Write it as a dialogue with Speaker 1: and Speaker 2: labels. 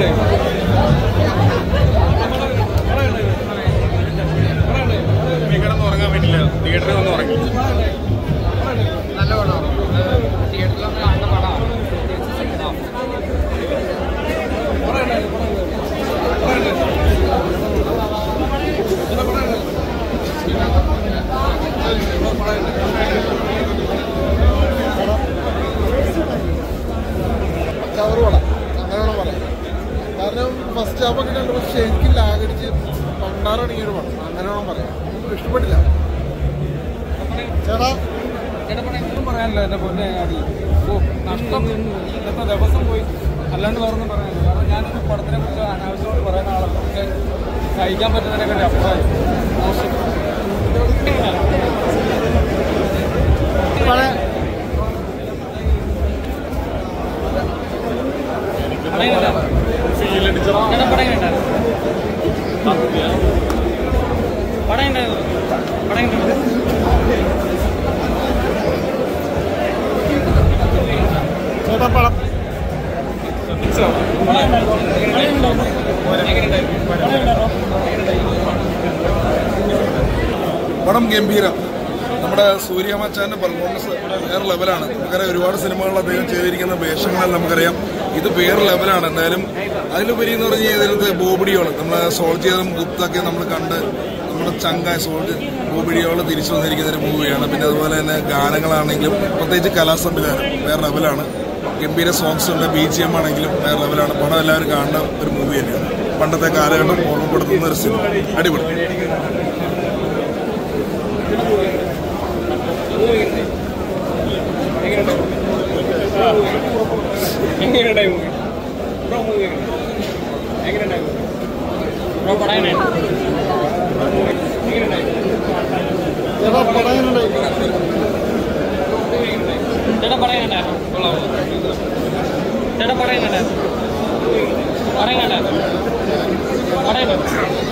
Speaker 1: കിടന്ന് ഉറങ്ങാൻ പറ്റില്ല തിയേറ്ററിൽ വന്ന് ഉറങ്ങി
Speaker 2: നല്ല പടമാണ് തിയേറ്ററിൽ നമ്മൾ കാണുന്ന പടമാണ് സെക്കൻഡ് ഹാഫ്
Speaker 3: കവർ പടം അങ്ങനെ വേണം പറയാം കാരണം ഫസ്റ്റ് ഹാഫ് ഒക്കെ കണ്ടപ്പോൾ ശരിക്കും ലാഗടിച്ച് പണ്ടാറടങ്ങിയ ഒരു പടം അങ്ങനെ വേണം പറയാം എനിക്ക് ഇഷ്ടപ്പെട്ടില്ല ചേട്ടാ
Speaker 4: ഒന്നും പറയാനില്ല എന്റെ പൊന്നെ അടി ഓ നഷ്ടം ഇന്നത്തെ ദിവസം പോയി അല്ലാണ്ട് വേറൊന്നും പറയാനില്ല കാരണം ഞാനൊരു പടത്തിനെ കുറിച്ച് അനാവശ്യമായിട്ട് പറയുന്ന ആളല്ല പക്ഷേ സഹിക്കാൻ പറ്റുന്നതിനെക്കാട്ടി അഭിപ്രായം മോശം
Speaker 3: പടം ചേട്ടാ പടം
Speaker 5: പടം ഗംഭീരം നമ്മുടെ സൂര്യമച്ചാന്റെ പെർഫോമൻസ് വേറെ ലെവലാണ് നമുക്കറിയാം ഒരുപാട് സിനിമകളിൽ അദ്ദേഹം ചെയ്തിരിക്കുന്ന വേഷങ്ങളെല്ലാം നമുക്കറിയാം ഇത് വേറെ ലെവലാണ് എന്തായാലും അതിലുപരി എന്ന് പറഞ്ഞു കഴിഞ്ഞാൽ ഇതിനകത്ത് ബോബിഡിയോള് നമ്മൾ സോൾജിയറും ഗുപ്തൊക്കെ നമ്മൾ കണ്ട് നമ്മുടെ ചങ്കായ സോൾജ് ബോബിഡിയോള് തിരിച്ചു വന്നിരിക്കുന്ന ഒരു മൂവിയാണ് പിന്നെ അതുപോലെ തന്നെ ഗാനങ്ങളാണെങ്കിലും പ്രത്യേകിച്ച് കലാസംവിധാനം വേറെ ലെവലാണ് ഗംഭീര സോങ്സ് ഉണ്ട് ബി ജി എം ആണെങ്കിലും വേറെ ലെവലാണ് പടം എല്ലാവരും കാണുന്ന ഒരു മൂവി തന്നെയാണ് പണ്ടത്തെ കാലഘട്ടം ഓർമ്മപ്പെടുത്തുന്ന ഒരു സിനിമ അടിപൊളി
Speaker 4: എങ്ങനെയുണ്ടായി മൂവി ബ്രോ മൂവി എങ്ങനെയുണ്ടായി ബ്രോ പടം എങ്ങനെയുണ്ടായി എങ്ങനെയുണ്ടായി
Speaker 3: ചേട്ടാ പടം എങ്ങനെയുണ്ടായി?
Speaker 4: ചേട്ടാ പടം എങ്ങനെയുണ്ടായിരുന്നു കൊള്ളാമോ ചേട്ടാ പടം എങ്ങനെയുണ്ടായിരുന്നു പടം എങ്ങനെയുണ്ടായിരുന്നു പടം എങ്ങനെയുണ്ടായിരുന്നു